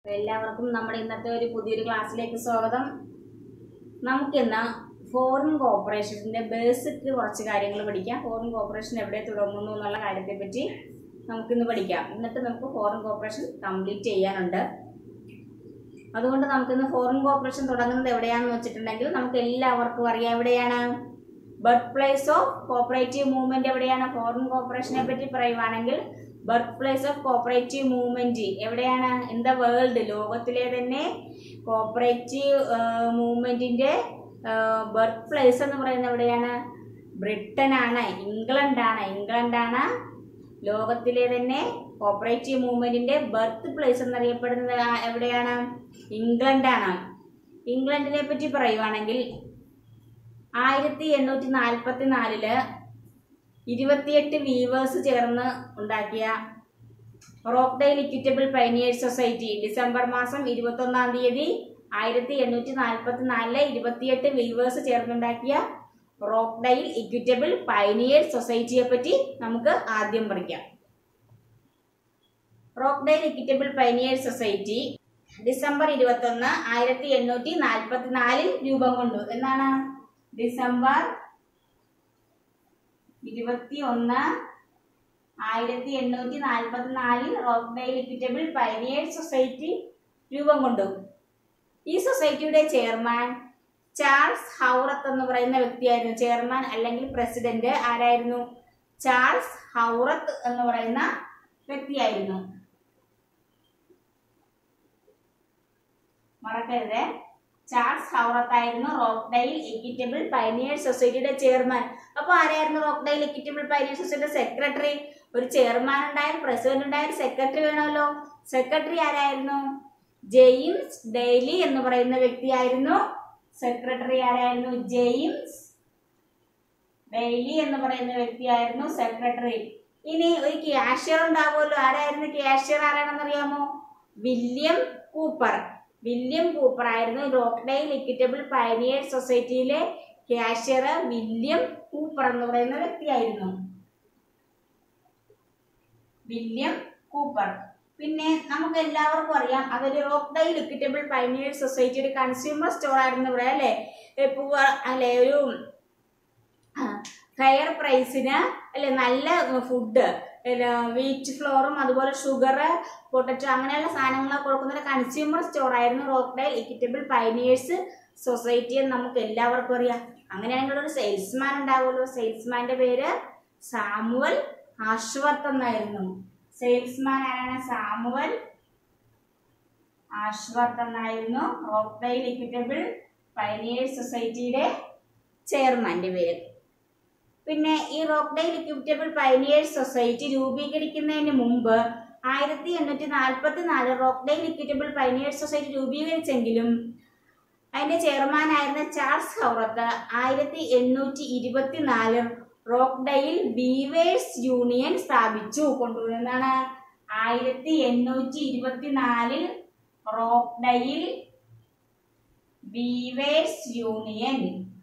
എല്ലാവർക്കും നമ്മുടെ ഇന്നത്തെ ഒരു പുതിയൊരു ക്ലാസ്സിലേക്ക് സ്വാഗതം നമുക്കിന്ന് ഫോറിൻ കോപ്പറേഷൻ്റെ ബേസിക് കുറച്ച് കാര്യങ്ങൾ പഠിക്കാം ഫോറിൻ കോപ്പറേഷൻ എവിടെ തുടങ്ങുന്നു എന്നുള്ള കാര്യത്തെപ്പറ്റി നമുക്കിന്ന് പഠിക്കാം എന്നിട്ട് നമുക്ക് ഫോറിൻ കോപ്പറേഷൻ കംപ്ലീറ്റ് ചെയ്യാനുണ്ട് അതുകൊണ്ട് നമുക്കിന്ന് ഫോറിൻ കോപ്പറേഷൻ തുടങ്ങുന്നത് എവിടെയാണെന്ന് വെച്ചിട്ടുണ്ടെങ്കിൽ നമുക്ക് എല്ലാവർക്കും അറിയാം എവിടെയാണ് birth place of cooperative movement എവിടെയാണ് ഫോറിൻ കോപ്പറേഷനെ പറ്റി പറയുവാണെങ്കിൽ birth place of cooperative movement എവിടെയാണ് ഇൻ ദ വേൾഡ് ലോകത്തിലെ തന്നെ കോപ്പറേറ്റീവ് മൂവ്മെന്റിന്റെ ബർത്ത് പ്ലേസ് എന്ന് പറയുന്നത് എവിടെയാണ് ബ്രിട്ടൻ ആണ് ഇംഗ്ലണ്ട് ആണ് ഇംഗ്ലണ്ട് ആണ് ലോകത്തിലെ തന്നെ കോപ്പറേറ്റീവ് മൂവ്മെന്റിന്റെ ബർത്ത് പ്ലേസ് എന്നറിയപ്പെടുന്നത് ആ- എവിടെയാണ് ഇംഗ്ലണ്ട് ആണ് ഇംഗ്ലണ്ടിനെ പറ്റി പറയുവാണെങ്കിൽ ആയിരത്തി എണ്ണൂറ്റി നാൽപ്പത്തി നാലില് ഇരുപത്തിയെട്ട് വീവേഴ്സ് ചേർന്ന് ഉണ്ടാക്കിയ Rochdale equitable pioneers society December മാസം ഇരുപത്തൊന്നാം തീയതി ആയിരത്തി എണ്ണൂറ്റി നാൽപ്പത്തി നാലിലെ ഇരുപത്തിയെട്ട് വീവേഴ്സ് ചേർന്നുണ്ടാക്കിയ റോക്ക്ഡെയിൽ ഇക്വിറ്റബിൾ പൈനിയേഴ്സ് സൊസൈറ്റിയെ പറ്റി നമുക്ക് ആദ്യം പഠിക്കാം Rochdale equitable pioneers society December ഇരുപത്തൊന്ന് ആയിരത്തി എണ്ണൂറ്റി നാൽപ്പത്തി നാലിൽ രൂപം കൊണ്ടു എന്നാണ് ഡിസംബർ ഇരുപത്തി ഒന്ന് ആയിരത്തി എണ്ണൂറ്റി നാൽപ്പത്തി നാലിൽ റോക്ക്ഡെയിൽ ഇക്വിറ്റബിൾ പൈനിയേഴ്സ് സൊസൈറ്റി രൂപം കൊണ്ടു ഈ സൊസൈറ്റിയുടെ ചെയർമാൻ ചാൾസ് ഹൗറത്ത് എന്ന് പറയുന്ന വ്യക്തിയായിരുന്നു ചെയർമാൻ അല്ലെങ്കിൽ പ്രസിഡന്റ് ആരായിരുന്നു ചാൾസ് ഹൗറത്ത് എന്ന് പറയുന്ന വ്യക്തിയായിരുന്നു മറക്കരുത് ചാൾസ് ഹൗറത്ത് ആയിരുന്നു റോക്ക്ഡെയിൽ ഇക്വിറ്റബിൾ പൈനിയേഴ്സ് സൊസൈറ്റിയുടെ ചെയർമാൻ അപ്പൊ ആരായിരുന്നു റോക്ക്ഡെയിൽ ഇക്വിറ്റബിൾ പൈനിയേഴ്സ് സൊസൈറ്റിയുടെ സെക്രട്ടറി ഒരു ചെയർമാൻ ഉണ്ടായാലും പ്രസിഡന്റ് ഉണ്ടായാലും സെക്രട്ടറി വേണമല്ലോ സെക്രട്ടറി ആരായിരുന്നു ജെയിംസ് ഡെയ്ലി എന്ന് പറയുന്ന വ്യക്തിയായിരുന്നു സെക്രട്ടറി ആരായിരുന്നു ജെയിംസ് ഡെയ്ലി എന്ന് പറയുന്ന വ്യക്തിയായിരുന്നു സെക്രട്ടറി ഇനി ഒരു ക്യാഷ്യർ ഉണ്ടാവുമല്ലോ ആരായിരുന്നു ക്യാഷ്യർ ആരാണെന്ന് അറിയാമോ വില്യം കൂപ്പർ വില്യം കൂപ്പർ ആയിരുന്നു റോക്ക്ഡെയിൽ ഇക്വിറ്റബിൾ പൈനിയേഴ്സ് സൊസൈറ്റിയിലെ ക്യാഷ്യർ വില്യം കൂപ്പർ എന്ന് പറയുന്ന വ്യക്തിയായിരുന്നു വില്യം കൂപ്പർ പിന്നെ നമുക്ക് എല്ലാവർക്കും അറിയാം അതൊരു റോക്ക്ഡെയിൽ ഇക്വിറ്റബിൾ പൈനിയേഴ്സ് സൊസൈറ്റി ഒരു കൺസ്യൂമർ സ്റ്റോർ ആയിരുന്നു ഇവിടെ അല്ലേ ഏ, പൂവ അല്ലെ ഒരു ഫെയർ പ്രൈസിന് അല്ലെ നല്ല ഫുഡ് വീറ്റ് ഫ്ലോറും അതുപോലെ ഷുഗർ പൊട്ടറ്റോ അങ്ങനെയുള്ള സാധനങ്ങളൊക്കെ കൊടുക്കുന്ന ഒരു കൺസ്യൂമർ സ്റ്റോർ ആയിരുന്നു റോക്ക്ഡെയിൽ ഇക്വിറ്റബിൾ പൈനിയേഴ്സ് സൊസൈറ്റി എന്ന് നമുക്ക് എല്ലാവർക്കും അറിയാം അങ്ങനെയാണെങ്കിൽ ഒരു സെയിൽസ്മാൻ ഉണ്ടാവുമല്ലോ സെയിൽസ്മാന്റെ പേര് സാമുവൽ ആശ്വർത്ത് എന്നായിരുന്നു സെയിൽസ്മാൻ ആരാണ് സാമുവൽ ആശ്വർത്ത് എന്നായിരുന്നു റോക്ക്ഡെയിൽ ഇക്വിറ്റബിൾ പൈനിയേഴ്സ് സൊസൈറ്റിയുടെ ചെയർമാന്റെ പേര് പിന്നെ ഈ റോക്ക്ഡെയിൽ ഇക്വിറ്റബിൾ പൈനിയേഴ്സ് സൊസൈറ്റി രൂപീകരിക്കുന്നതിന് മുമ്പ് ആയിരത്തി എണ്ണൂറ്റി നാൽപ്പത്തി നാല് റോക്ക്ഡെയിൽ ഇക്വിറ്റബിൾ പൈനിയേഴ്സ് സൊസൈറ്റി രൂപീകരിച്ചെങ്കിലും അതിന്റെ ചെയർമാനായിരുന്ന ചാൾസ് ഹൗറത്ത് ആയിരത്തി എണ്ണൂറ്റി ഇരുപത്തിനാല് റോക്ക്ഡെയിൽ ബീവേഴ്സ് യൂണിയൻ സ്ഥാപിച്ചു കൊണ്ടുവരുന്നതാണ് ആയിരത്തി എണ്ണൂറ്റി ഇരുപത്തിനാലിൽ റോക്ക്ഡെയിൽ ബീവേഴ്സ് യൂണിയൻ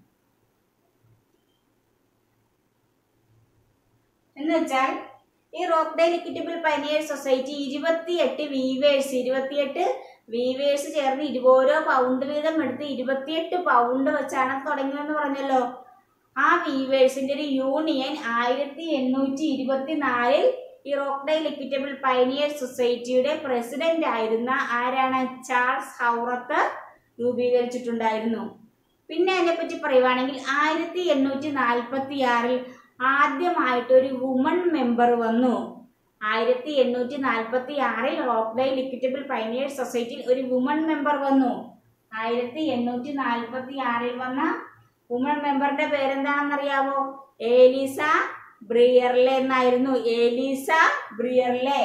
എന്ന് വെച്ചാൽ ഈ റോക്ക്ഡെയിൽ ഇക്വിറ്റബിൾ പൈനിയേഴ്സ് സൊസൈറ്റി ഇരുപത്തിയെട്ട് വീവേഴ്സ് ഇരുപത്തിയെട്ട് വീവേഴ്സ് ചേർന്ന് ഇരു- ഓരോ പൗണ്ട് വീതം എടുത്ത് ഇരുപത്തിയെട്ട് പൗണ്ട് വെച്ചാണ് തുടങ്ങിയതെന്ന് പറഞ്ഞല്ലോ ആ വീവേഴ്സിന്റെ ഒരു യൂണിയൻ ആയിരത്തി എണ്ണൂറ്റി ഇരുപത്തിനാലിൽ ഈ റോക്ക്ഡെയിൽ ഇക്വിറ്റബിൾ പൈനിയേഴ്സ് സൊസൈറ്റിയുടെ പ്രസിഡന്റ് ആയിരുന്ന ആരാണ് ചാൾസ് ഹൗറത്ത് രൂപീകരിച്ചിട്ടുണ്ടായിരുന്നു പിന്നെ അതിനെപ്പറ്റി പറയുവാണെങ്കിൽ ആയിരത്തി എണ്ണൂറ്റി നാൽപ്പത്തി ആറിൽ ആദ്യമായിട്ട് ഒരു വുമൺ മെമ്പർ വന്നു ആയിരത്തി എണ്ണൂറ്റി നാൽപ്പത്തി ആറിൽ റോക്ക്ഡെയിൽ ഇക്വിറ്റബിൾ പൈനിയേഴ്സ് സൊസൈറ്റിയിൽ ഒരു വുമൺ മെമ്പർ വന്നു ആയിരത്തി എണ്ണൂറ്റി നാൽപ്പത്തി ആറിൽ വന്ന വുമൺ മെമ്പറിന്റെ പേരെന്താണെന്നറിയാവോ ഏലീസ ബ്രിയർലെ എന്നായിരുന്നു ഏലീസ ബ്രിയർലെ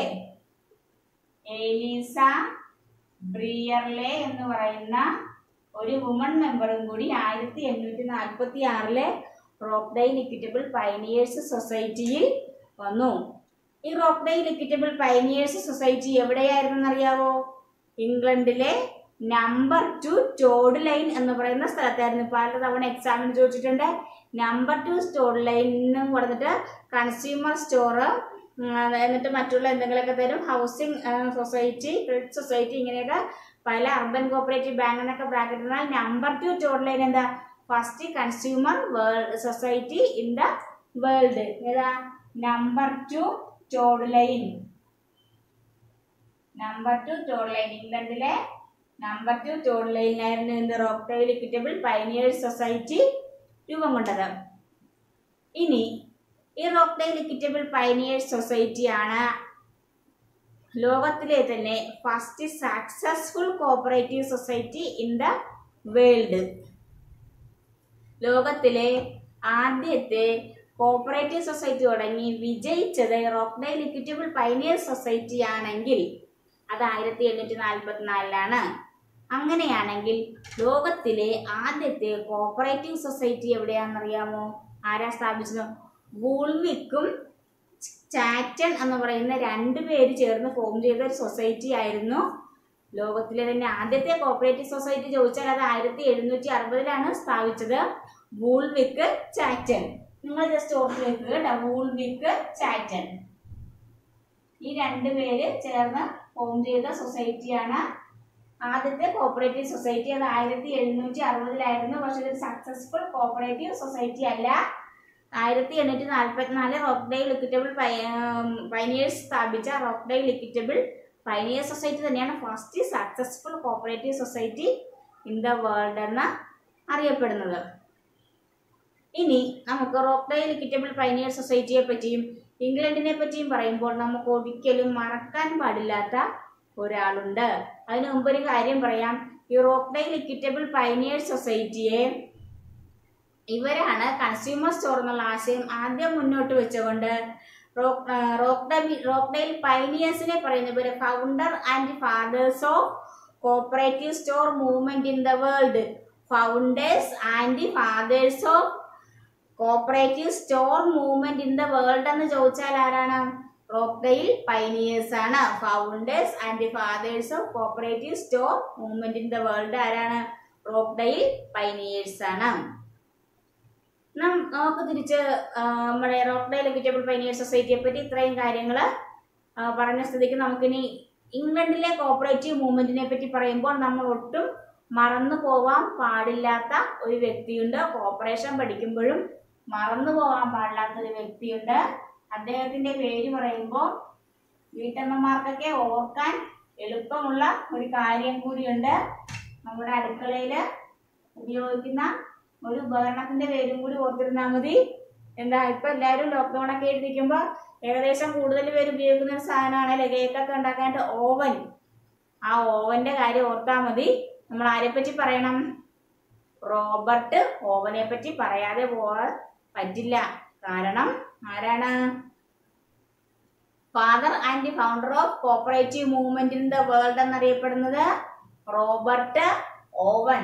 ഏലീസ ബ്രിയർലെ എന്ന് പറയുന്ന ഒരു വുമൺ മെമ്പറും കൂടി ആയിരത്തി എണ്ണൂറ്റി നാൽപ്പത്തി ആറിലെ റോക്ക്ഡെയിൽ ഇക്വിറ്റബിൾ പൈനിയേഴ്സ് സൊസൈറ്റിയിൽ വന്നു ഈ റോക്ക്ഡെയിൽ ഇക്വിറ്റബിൾ പൈനിയേഴ്സ് സൊസൈറ്റി എവിടെയായിരുന്നു അറിയാവോ ഇംഗ്ലണ്ടിലെ നമ്പർ ടു ടോഡ് ലൈൻ എന്ന് പറയുന്ന സ്ഥലത്തായിരുന്നു പല തവണ എക്സാമിന് ചോദിച്ചിട്ടുണ്ട് നമ്പർ ടു സ്റ്റോഡ് ലൈനും കൊടുത്തിട്ട് കൺസ്യൂമർ സ്റ്റോർ ഉം, അത് എന്നിട്ട് മറ്റുള്ള എന്തെങ്കിലുമൊക്കെ തരും ഹൗസിംഗ് സൊസൈറ്റി ക്രെഡിറ്റ് സൊസൈറ്റി ഇങ്ങനെയൊക്കെ പല അർബൻ കോപ്പറേറ്റീവ് ബാങ്ക് എന്നൊക്കെ ബ്രാക്കറ്റ് എന്നാൽ നമ്പർ ടു ടോട്ടലൈൻ എന്താ first consumer world society in the world ഏതാ number two dotted line number two dotted line ഇംഗ്ലണ്ടിലെ നമ്പർ ടു ടോഡ്ലൈനിലായിരുന്നു എന്ത് റോക്ടൈൽ ഇക്വിറ്റബിൾ പൈനിയേഴ്സ് സൊസൈറ്റി രൂപം കൊണ്ടത് ഇനി ഈ റോക്ടൈൽ ഇക്വിറ്റബിൾ പൈനിയേഴ്സ് സൊസൈറ്റിയാണ് ലോകത്തിലെ തന്നെ first successful cooperative society in the world ലോകത്തിലെ ആദ്യത്തെ കോപ്പറേറ്റീവ് സൊസൈറ്റി തുടങ്ങി വിജയിച്ചത് റോക്ക്ഡൈൽ ഇക്വിറ്റബിൾ പൈനിയർ സൊസൈറ്റി ആണെങ്കിൽ അത് ആയിരത്തി എണ്ണൂറ്റി നാൽപ്പത്തിനാലിലാണ് അങ്ങനെയാണെങ്കിൽ ലോകത്തിലെ ആദ്യത്തെ കോപ്പറേറ്റീവ് സൊസൈറ്റി എവിടെയാണെന്നറിയാമോ ആരാ സ്ഥാപിച്ചത് വൂൾവിക്കും ചാറ്റൺ എന്ന് പറയുന്ന രണ്ട് പേര് ചേർന്ന് ഫോം ചെയ്ത ഒരു സൊസൈറ്റി ആയിരുന്നു ലോകത്തിലെ തന്നെ ആദ്യത്തെ കോപ്പറേറ്റീവ് സൊസൈറ്റി ചോദിച്ചാൽ അത് ആയിരത്തി എഴുന്നൂറ്റി അറുപതിലാണ് സ്ഥാപിച്ചത് വൂൾവിക്ക് ചാറ്റൻ നിങ്ങൾ ജസ്റ്റ് ഓർത്ത് വെക്കുക കേട്ടോ വൂൾവിക്ക് ചാറ്റൻ ഈ രണ്ട് പേര് ചേർന്ന് ഫോം ചെയ്ത സൊസൈറ്റിയാണ് ആദ്യത്തെ കോപ്പറേറ്റീവ് സൊസൈറ്റി അത് ആയിരത്തി എഴുന്നൂറ്റി അറുപതിലായിരുന്നു പക്ഷെ ഇതൊരു സക്സസ്ഫുൾ കോപ്പറേറ്റീവ് സൊസൈറ്റി അല്ല ആയിരത്തി എണ്ണൂറ്റി നാൽപ്പത്തിനാല് റോക്ക്ഡെയിൽ ഇക്വിറ്റബിൾ പൈനിയേഴ്സ് സ്ഥാപിച്ച റോക്ക്ഡെയിൽ ഇക്വിറ്റബിൾ പൈനിയർ സൊസൈറ്റി തന്നെയാണ് first successful cooperative society in the world എന്ന് അറിയപ്പെടുന്നത് ഇനി നമുക്ക് റോക്ക്ഡെയിൽ ഇക്വിറ്റബിൾ പൈനിയർ സൊസൈറ്റിയെ പറ്റിയും ഇംഗ്ലണ്ടിനെ പറ്റിയും പറയുമ്പോൾ നമുക്ക് ഒരിക്കലും മറക്കാൻ പാടില്ലാത്ത ഒരാളുണ്ട് അതിനു മുമ്പ് ഒരു കാര്യം പറയാം ഈ റോക്ക്ഡെയിൽ ഇക്വിറ്റബിൾ പൈനിയർ സൊസൈറ്റിയെ ഇവരാണ് കൺസ്യൂമർ സ്റ്റോർ എന്നുള്ള ആശയം ആദ്യം മുന്നോട്ട് വെച്ചുകൊണ്ട് റോക്ക് റോക്ക്ഡബി- റോക്ക്ഡെയിൽ പൈനിയേഴ്സിനെ പറയുന്നവര് founder and fathers of cooperative store movement in the world founders and fathers of cooperative store movement in the world എന്ന് ചോദിച്ചാൽ ആരാണ് റോക്ക്ഡെയിൽ പൈനിയേഴ്സ് ആണ് founders and fathers of cooperative store movement in the world ആരാണ് Rochdale pioneers ആണ് നം- നമുക്ക് തിരിച്ച് ആ, നമ്മുടെ റോക്ക്ഡെയിൽ എക്വിറ്റബിൾ പൈനിയർ സൊസൈറ്റിയെ പറ്റി ഇത്രയും കാര്യങ്ങൾ പറഞ്ഞ സ്ഥിതിക്ക് നമുക്കിനി ഇംഗ്ലണ്ടിലെ കോപ്പറേറ്റീവ് മൂവ്മെന്റിനെ പറ്റി പറയുമ്പോൾ നമ്മൾ ഒട്ടും മറന്നു പോവാൻ പാടില്ലാത്ത ഒരു വ്യക്തിയുണ്ട് കോപ്പറേഷൻ പഠിക്കുമ്പോഴും മറന്നു പോകാൻ പാടില്ലാത്ത ഒരു വ്യക്തിയുണ്ട് അദ്ദേഹത്തിന്റെ പേര് പറയുമ്പോൾ വീട്ടമ്മമാർക്കൊക്കെ ഓർക്കാൻ എളുപ്പമുള്ള ഒരു കാര്യം കൂടിയുണ്ട് നമ്മുടെ അടുക്കളയിൽ ഉപയോഗിക്കുന്ന ഒരു ഉപകരണത്തിന്റെ പേരും കൂടി ഓർത്തിരുന്നാൽ മതി എന്താ ഇപ്പൊ എല്ലാവരും ലോക്ക്ഡൌൺ ഒക്കെ ആയിട്ടിരിക്കുമ്പോ ഏകദേശം കൂടുതൽ പേര് ഉപയോഗിക്കുന്ന ഒരു സാധനമാണല്ലേ കേക്കൊക്കെ ഉണ്ടാക്കാനായിട്ട് ഓവൻ ആ ഓവന്റെ കാര്യം ഓർത്താൽ മതി നമ്മൾ ആരെ പറ്റി പറയണം റോബർട്ട് ഓവനെ പറ്റി പറയാതെ പോവാൻ പറ്റില്ല കാരണം ആരാണ് father and founder of cooperative movement in the world എന്നറിയപ്പെടുന്നത് Robert Owen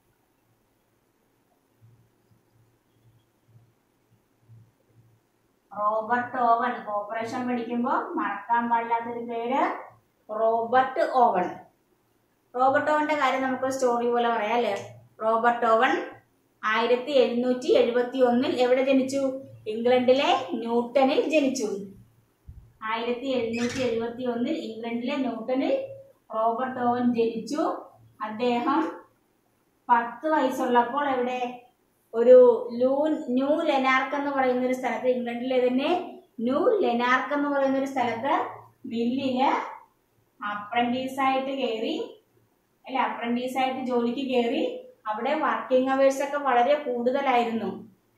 Robert Owen cooperation പഠിക്കുമ്പോൾ മറക്കാൻ പാടില്ലാത്തൊരു പേര് റോബർട്ട് ഓവൻ റോബർട്ട് ഓവന്റെ കാര്യം നമുക്ക് സ്റ്റോറി പോലെ പറയാം അല്ലേ റോബർട്ട് ഓവൻ ആയിരത്തി എഴുന്നൂറ്റി എഴുപത്തി ഒന്നിൽ എവിടെ ജനിച്ചു ഇംഗ്ലണ്ടിലെ ന്യൂട്ടനിൽ ജനിച്ചു ആയിരത്തി എഴുന്നൂറ്റി എഴുപത്തി ഒന്നിൽ ഇംഗ്ലണ്ടിലെ ന്യൂട്ടനിൽ റോബർട്ട് ഓവൻ ജനിച്ചു അദ്ദേഹം പത്ത് വയസ്സുള്ളപ്പോൾ എവിടെ ഒരു ലൂ ന്യൂ ലെനാർക്ക് എന്ന് പറയുന്ന ഒരു സ്ഥലത്ത് ഇംഗ്ലണ്ടിലെ തന്നെ ന്യൂ ലെനാർക്ക് എന്ന് പറയുന്ന ഒരു സ്ഥലത്ത് മില്ലില് അപ്രന്റീസ് ആയിട്ട് കയറി അല്ല അപ്രന്റീസ് ആയിട്ട് ജോലിക്ക് കയറി അവിടെ വർക്കിംഗ് അവേഴ്സ് ഒക്കെ വളരെ കൂടുതലായിരുന്നു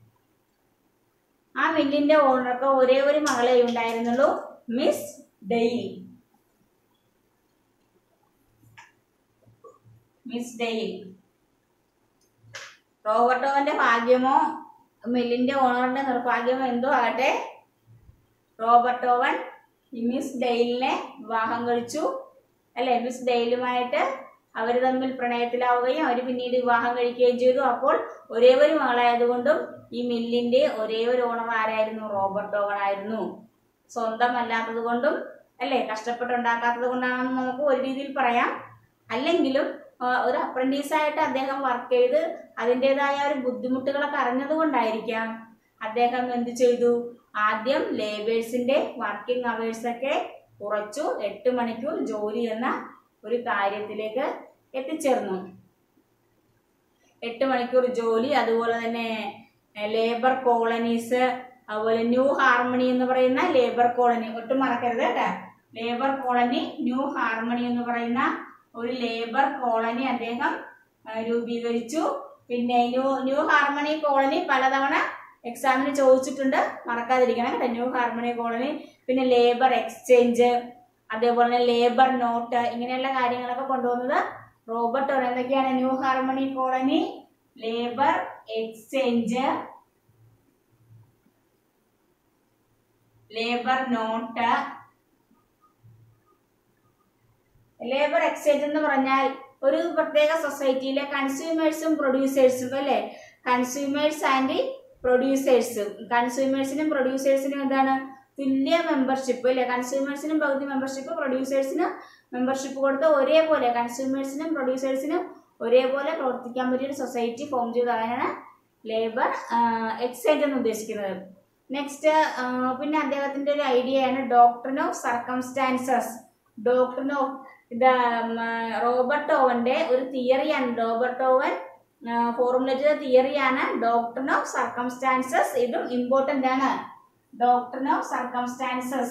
ആ മില്ലിന്റെ ഓണർക്ക് ഒരേ ഒരു മകളെ ഉണ്ടായിരുന്നുള്ളൂ മിസ് ഡെയിൽ മിസ് ഡെയിൽ റോബർട്ടോവന്റെ ഭാഗ്യമോ മില്ലിന്റെ ഓണറിന്റെ നിർഭാഗ്യമോ എന്തോ ആകട്ടെ റോബർട്ടോവൻ ഈ മിസ് ഡെയിലിനെ വിവാഹം കഴിച്ചു അല്ലെ മിസ് ഡെയിലുമായിട്ട് അവർ തമ്മിൽ പ്രണയത്തിലാവുകയും അവർ പിന്നീട് വിവാഹം കഴിക്കുകയും ചെയ്തു അപ്പോൾ ഒരേ ഒരു മകളായതുകൊണ്ടും ഈ മില്ലിന്റെ ഒരേ ഒരു ഓണർ ആരായിരുന്നു റോബർട്ടോവൻ ആയിരുന്നു സ്വന്തമല്ലാത്തത് കൊണ്ടും അല്ലേ കഷ്ടപ്പെട്ടുണ്ടാക്കാത്തത് കൊണ്ടാണെന്ന് നമുക്ക് ഒരു രീതിയിൽ പറയാം അല്ലെങ്കിലും ആ, ഒരു apprentice ആയിട്ട് അദ്ദേഹം വർക്ക് ചെയ്ത് അതിൻ്റെതായ ഒരു ബുദ്ധിമുട്ടുകളൊക്കെ അറിഞ്ഞത് കൊണ്ടായിരിക്കാം അദ്ദേഹം എന്ത് ചെയ്തു ആദ്യം ലേബേഴ്സിന്റെ വർക്കിംഗ് അവേഴ്സ് ഒക്കെ കുറച്ചു എട്ട് മണിക്കൂർ ജോലി എന്ന ഒരു കാര്യത്തിലേക്ക് എത്തിച്ചേർന്നു എട്ട് മണിക്കൂർ ജോലി അതുപോലെ തന്നെ ലേബർ കോളനീസ് അതുപോലെ ന്യൂ ഹാർമണി എന്ന് പറയുന്ന ലേബർ കോളനി ഒട്ടും മറക്കരുത് കേട്ടോ ലേബർ കോളനി ന്യൂ ഹാർമണി എന്ന് പറയുന്ന ഒരു ലേബർ കോളനി അദ്ദേഹം ആ, രൂപീകരിച്ചു പിന്നെ ന്യൂ ന്യൂ ഹാർമണി കോളനി പലതവണ എക്സാമിന് ചോദിച്ചിട്ടുണ്ട് മറക്കാതിരിക്കണം കേട്ടോ ന്യൂ ഹാർമണി കോളനി പിന്നെ ലേബർ എക്സ്ചേഞ്ച് അതേപോലെ തന്നെ ലേബർ നോട്ട് ഇങ്ങനെയുള്ള കാര്യങ്ങളൊക്കെ കൊണ്ടുവന്നത് റോബർട്ട് ഓവൻ എന്തൊക്കെയാണ് New Harmony colony labour exchange labour note labour exchange എന്ന് പറഞ്ഞാൽ ഒരു പ്രത്യേക സൊസൈറ്റിയിലെ കൺസ്യൂമേഴ്സും പ്രൊഡ്യൂസേഴ്സും അല്ലെ കൺസ്യൂമേഴ്സ് ആൻഡ് പ്രൊഡ്യൂസേഴ്സും കൺസ്യൂമേഴ്സിനും പ്രൊഡ്യൂസേഴ്സിനും എന്താണ് തുല്യ മെമ്പർഷിപ്പ് അല്ലെ കൺസ്യൂമേഴ്സിനും പകുതി മെമ്പർഷിപ്പ് പ്രൊഡ്യൂസേഴ്സിനും മെമ്പർഷിപ്പ് കൊടുത്ത് ഒരേപോലെ കൺസ്യൂമേഴ്സിനും പ്രൊഡ്യൂസേഴ്സിനും ഒരേപോലെ പ്രവർത്തിക്കാൻ പറ്റിയ ഒരു സൊസൈറ്റി ഫോം ചെയ്തതാണ് ലേബർ എക്സ്ചേഞ്ച് എന്ന് ഉദ്ദേശിക്കുന്നത് നെക്സ്റ്റ് പിന്നെ അദ്ദേഹത്തിന്റെ ഒരു ഐഡിയയാണ് doctrine of circumstances doctrine of ഇത് റോബർട്ട് ഓവന്റെ ഒരു തിയറിയാണ് റോബർട്ട് ഓവൻ ഫോർമുലേറ്റ് ചെയ്ത തിയറിയാണ് ഡോക്ടറിൻ ഓഫ് സർക്കംസ്റ്റാൻസസ് ഇതും ഇമ്പോർട്ടന്റ് ആണ് ഡോക്ടറിൻ ഓഫ് സർക്കംസ്റ്റാൻസസ്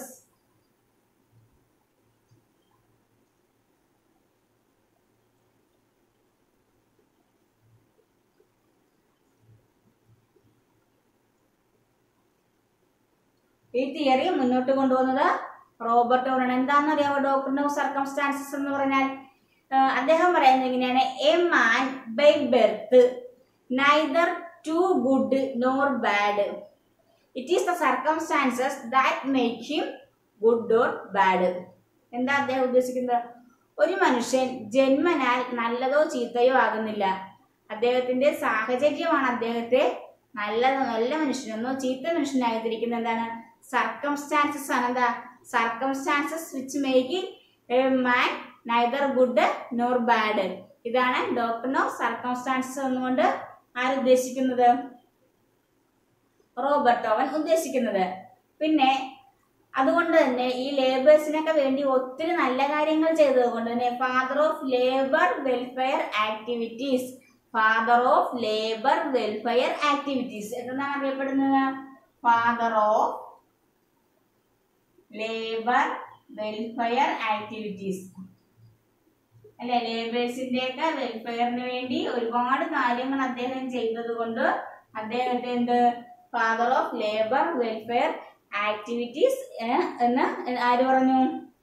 ഈ തിയറി മുന്നോട്ട് കൊണ്ടുവന്നത് റോബർട്ട് ഓവൻ എന്താണെന്ന് അറിയാമോ ഡോക്ടറിൻ ഓഫ് സർക്കംസ്റ്റാൻസസ് എന്ന് പറഞ്ഞാൽ ആ, അദ്ദേഹം പറയുന്നത് ഇങ്ങനെയാണ് a man by birth neither too good nor bad it is the circumstances that make him good or bad എന്താ അദ്ദേഹം ഉദ്ദേശിക്കുന്നത് ഒരു മനുഷ്യൻ ജന്മനാൽ നല്ലതോ ചീത്തയോ ആകുന്നില്ല അദ്ദേഹത്തിന്റെ സാഹചര്യമാണ് അദ്ദേഹത്തെ നല്ല നല്ല മനുഷ്യനെന്നോ ചീത്ത മനുഷ്യനായി തിരിക്കുന്നത് എന്താണ് സർക്കംസ്റ്റാൻസസ് ആണ് എന്താ circumstances which make a man neither good nor bad ഇതാണ് ഡോക്ടർ ഓഫ് സർക്കംസ്റ്റാൻസസ് എന്നുകൊണ്ട് ആരുദ്ദേശിക്കുന്നത് റോബർട്ട് ഓവൻ ഉദ്ദേശിക്കുന്നത് പിന്നെ അതുകൊണ്ട് തന്നെ ഈ ലേബേഴ്സിനൊക്കെ വേണ്ടി ഒത്തിരി നല്ല കാര്യങ്ങൾ ചെയ്തത് കൊണ്ട് തന്നെ father of labour welfare activities father of labour welfare activities എന്താണ് അറിയപ്പെടുന്നത് father of labour welfare activities അല്ലെ ലേബേഴ്സിന്റെ ഒക്കെ വെൽഫെയറിന് വേണ്ടി ഒരുപാട് കാര്യങ്ങൾ അദ്ദേഹം ചെയ്തത് കൊണ്ട് അദ്ദേഹത്തെ എന്ത് father of labour welfare activities എന്ന് ആര് പറഞ്ഞു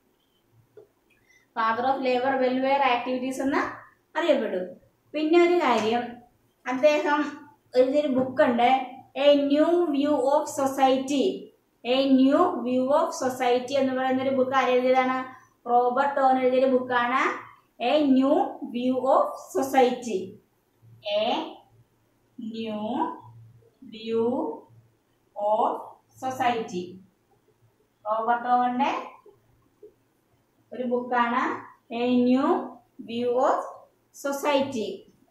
father of labour welfare activities എന്ന് അറിയപ്പെട്ടു പിന്നെ ഒരു കാര്യം അദ്ദേഹം എഴുതിയൊരു ബുക്കുണ്ട് a new view of society a new view of society എന്ന് പറയുന്ന ഒരു ബുക്ക് ആരെഴുതിയതാണ് റോബർട്ട് ഓൻ എഴുതിയൊരു ബുക്കാണ് a new view of society a new view of society Robert ഓവന്റെ ഒരു ബുക്കാണ് a new view of society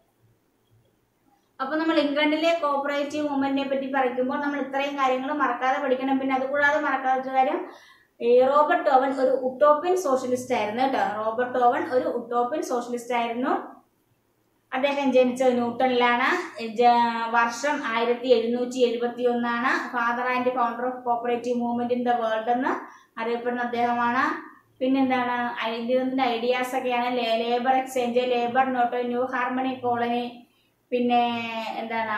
അപ്പൊ നമ്മൾ ഇംഗ്ലണ്ടിലെ കോപ്പറേറ്റീവ് മൂവ്മെന്റിനെ പറ്റി പഠിക്കുമ്പോൾ നമ്മൾ ഇത്രയും കാര്യങ്ങൾ മറക്കാതെ പഠിക്കണം പിന്നെ അതുകൂടാതെ മറക്കാത്ത കാര്യം ഈ റോബർട്ട് ഓവൻ ഒരു ഉട്ടോപ്യൻ സോഷ്യലിസ്റ്റ് ആയിരുന്നു കേട്ടോ റോബർട്ട് ഓവൻ ഒരു ഉട്ടോപ്യൻ സോഷ്യലിസ്റ്റ് ആയിരുന്നു അദ്ദേഹം ജനിച്ചത് ന്യൂട്ടണിലാണ് ജ- വർഷം ആയിരത്തി എഴുന്നൂറ്റി എഴുപത്തി ഒന്നാണ് father and founder of cooperative movement in the world എന്ന് അറിയപ്പെടുന്ന അദ്ദേഹമാണ് പിന്നെന്താണ് ഇതിന്റെ ഐഡിയാസ് ഒക്കെയാണ് labour exchange labour note New Harmony colony പിന്നെ എന്താണ്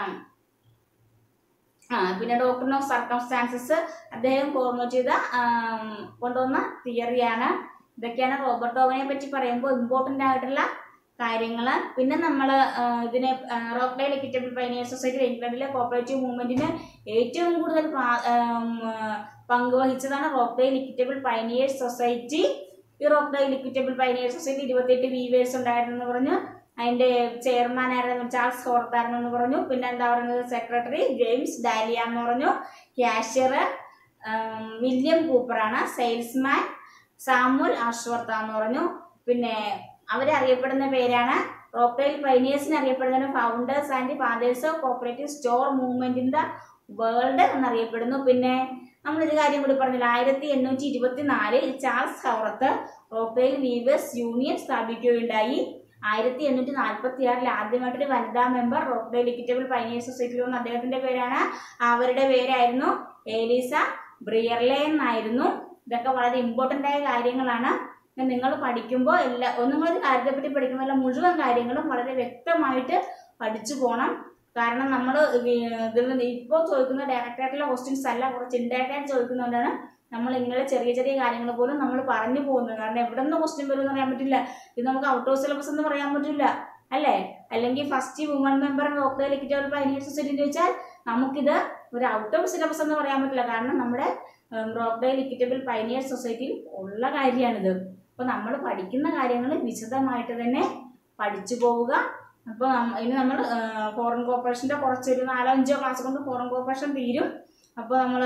ആ പിന്നെ ഡോക്ടർ ഓഫ് സർക്കംസ്റ്റാൻസസ് അദ്ദേഹം ഫോർമുലേറ്റ് ചെയ്ത ആം, കൊണ്ടുവന്ന തിയറിയാണ് ഇതൊക്കെയാണ് റോബർട്ട് ഓവനെ പറ്റി പറയുമ്പോൾ ഇമ്പോർട്ടൻ്റ് ആയിട്ടുള്ള കാര്യങ്ങൾ പിന്നെ നമ്മൾ ഇതിനെ റോക്ക്ഡൈൽ എക്വിറ്റബിൾ പൈനിയർ സൊസൈറ്റി ഇംഗ്ലണ്ടിലെ കോപ്പറേറ്റീവ് മൂവ്മെന്റിന് ഏറ്റവും കൂടുതൽ പ്രാ- ആം, പങ്കുവഹിച്ചതാണ് റോക്ക്ഡൈൽ ഇക്വിറ്റബിൾ പൈനിയർ സൊസൈറ്റി ഈ റോക്ക്ഡൈൽ ഇക്വിറ്റബിൾ പൈനിയർ സൊസൈറ്റി ഇരുപത്തിയെട്ട് വീവേഴ്സ് ഉണ്ടായിരുന്നു എന്ന് പറഞ്ഞു അതിന്റെ ചെയർമാൻ ആയിരുന്നു ചാൾസ് ഹോർത്തായിരുന്നു എന്ന് പറഞ്ഞു പിന്നെ എന്താ പറയുന്നത് സെക്രട്ടറി ജെയിംസ് ഡാലിയ എന്ന് പറഞ്ഞു ക്യാഷ്യർ വില്യം കൂപ്പറാണ് സെയിൽസ്മാൻ സാമുൽ ആശ്വർത്ത എന്ന് പറഞ്ഞു പിന്നെ അവരെ അറിയപ്പെടുന്ന പേരാണ് റോക്ക്ഡൈൽ പൈനിയേഴ്സിന് അറിയപ്പെടുന്ന founders and fathers of cooperative store movement in the world എന്നറിയപ്പെടുന്നു പിന്നെ നമ്മളൊരു കാര്യം കൂടി പറഞ്ഞില്ല ആയിരത്തി എണ്ണൂറ്റി ഇരുപത്തി നാലിൽ Charles Howarth Rochdale weavers union സ്ഥാപിക്കുകയുണ്ടായി ആയിരത്തി എണ്ണൂറ്റി നാൽപ്പത്തി ആറിൽ ആദ്യമായിട്ടൊരു വനിതാ മെമ്പർ റോക്ക്ഡേൽ ഇക്വിറ്റബിൾ പൈനേഴ്സ് സൊസൈറ്റിയിൽ വന്ന അദ്ദേഹത്തിന്റെ പേരാണ് അവരുടെ പേരായിരുന്നു ഏലീസ ബ്രിയർലെ എന്നായിരുന്നു ഇതൊക്കെ വളരെ ഇമ്പോർട്ടൻ്റ് ആയ കാര്യങ്ങളാണ് നിങ്ങൾ പഠിക്കുമ്പോൾ എല്ലാ ഒന്നുങ്ങളൊരു കാര്യത്തെപ്പറ്റി പഠിക്കുമ്പോൾ എല്ലാ മുഴുവൻ കാര്യങ്ങളും വളരെ വ്യക്തമായിട്ട് പഠിച്ചു പോകണം കാരണം നമ്മൾ ഇതിൽ നിന്ന് ഇപ്പോൾ ചോദിക്കുന്ന ഡയറക്റ്റ് ആയിട്ടുള്ള ക്വസ്റ്റ്യൻസ് അല്ല കുറച്ച് ഇൻഡയറക്റ്റ് ആയിട്ട് ചോദിക്കുന്നതുകൊണ്ടാണ് നമ്മൾ ഇങ്ങനെ ചെറിയ ചെറിയ കാര്യങ്ങൾ പോലും നമ്മൾ പറഞ്ഞു പോകുന്നത് കാരണം എവിടെ നിന്ന് ക്വസ്റ്റ്യൻ വരും എന്ന് പറയാൻ പറ്റില്ല ഇത് നമുക്ക് ഔട്ട് ഓഫ് സിലബസ് എന്ന് പറയാൻ പറ്റില്ല അല്ലേ അല്ലെങ്കിൽ first woman member Rochdale equitable pioneer society എന്ന് ചോദിച്ചാൽ നമുക്കിത് ഒരു ഔട്ട് ഓഫ് സിലബസ് എന്ന് പറയാൻ പറ്റില്ല കാരണം നമ്മുടെ റോക്ക്ഡേൽ ഇക്വിറ്റബിൾ പൈനിയർ സൊസൈറ്റിയിൽ ഉള്ള കാര്യമാണിത് അപ്പോൾ നമ്മൾ പഠിക്കുന്ന കാര്യങ്ങൾ വിശദമായിട്ട് തന്നെ പഠിച്ചു പോവുക അപ്പോൾ ഇനി നമ്മൾ ഫോറിൻ കോർപ്പറേഷൻ്റെ കുറച്ചൊരു നാലോ അഞ്ചോ ക്ലാസ് കൊണ്ട് ഫോറിൻ കോർപ്പറേഷൻ തീരും അപ്പോൾ നമ്മൾ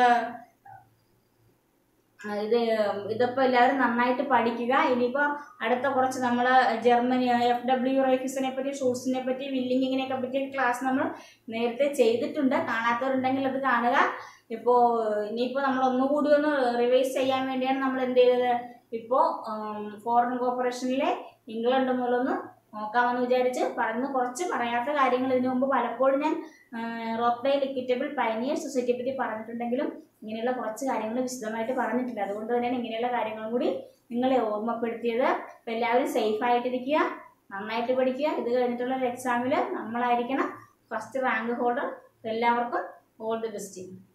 ഇത് ഇതിപ്പോൾ എല്ലാവരും നന്നായിട്ട് പഠിക്കുക ഇനിയിപ്പോൾ അടുത്ത കുറച്ച് നമ്മൾ ജർമ്മനി എഫ് ഡബ്ല്യു റൈഫിസിനെ പറ്റി ഷൂസിനെ പറ്റി വില്ലിങ്ങിനെയൊക്കെ പറ്റി ക്ലാസ് നമ്മൾ നേരത്തെ ചെയ്തിട്ടുണ്ട് കാണാത്തവരുണ്ടെങ്കിൽ അത് കാണുക ഇപ്പോൾ ഇനിയിപ്പോൾ നമ്മൾ ഒന്നുകൂടി ഒന്ന് റിവൈസ് ചെയ്യാൻ വേണ്ടിയാണ് നമ്മൾ എന്ത് ചെയ്തത് ഇപ്പോൾ ഫോറിൻ കോർപ്പറേഷനിലെ ഇംഗ്ലണ്ട് മൂലമൊന്ന് നോക്കാമെന്ന് വിചാരിച്ച് പറഞ്ഞ് കുറച്ച് പറയാത്ത കാര്യങ്ങൾ ഇതിനു മുമ്പ് പലപ്പോഴും ഞാൻ റോക്ക്ഡൈൽ ഇക്വിറ്റബിൾ പൈനിയർ സൊസൈറ്റിയെ പറ്റി പറഞ്ഞിട്ടുണ്ടെങ്കിലും ഇങ്ങനെയുള്ള കുറച്ച് കാര്യങ്ങൾ വിശദമായിട്ട് പറഞ്ഞിട്ടില്ല അതുകൊണ്ട് തന്നെയാണ് ഇങ്ങനെയുള്ള കാര്യങ്ങളും കൂടി നിങ്ങളെ ഓർമ്മപ്പെടുത്തിയത് അപ്പോൾ എല്ലാവരും സേഫ് ആയിട്ടിരിക്കുക നന്നായിട്ട് പഠിക്കുക ഇത് കഴിഞ്ഞിട്ടുള്ള ഒരു എക്സാമിൽ നമ്മളായിരിക്കണം ഫസ്റ്റ് റാങ്ക് ഹോൾഡർ എല്ലാവർക്കും ഓൾ ദി ബെസ്റ്റ്